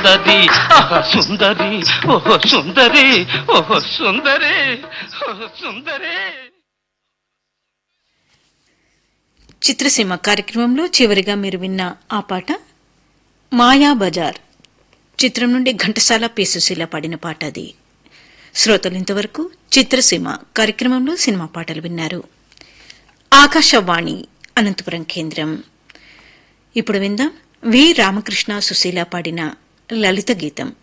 సుందరి ఆహా సుందరి ఓహో సుందరి ఓహో సుందరి ఓహో సుందరి చిత్రసీమ కార్యక్రమంలో చివరిగా మీరు విన్న ఆ పాట మాయా బజార్ చిత్రం నుండి ఘంటసాల పి సుశీల పాడిన పాట అది శ్రోతలు ఇంతవరకు చిత్రసీమ కార్యక్రమంలో సినిమా పాటలు విన్నారు ఆకాశవాణి అనంతపురం కేంద్రం ఇప్పుడు విందాం వి రామకృష్ణ సుశీల పాడిన లలిత గీతం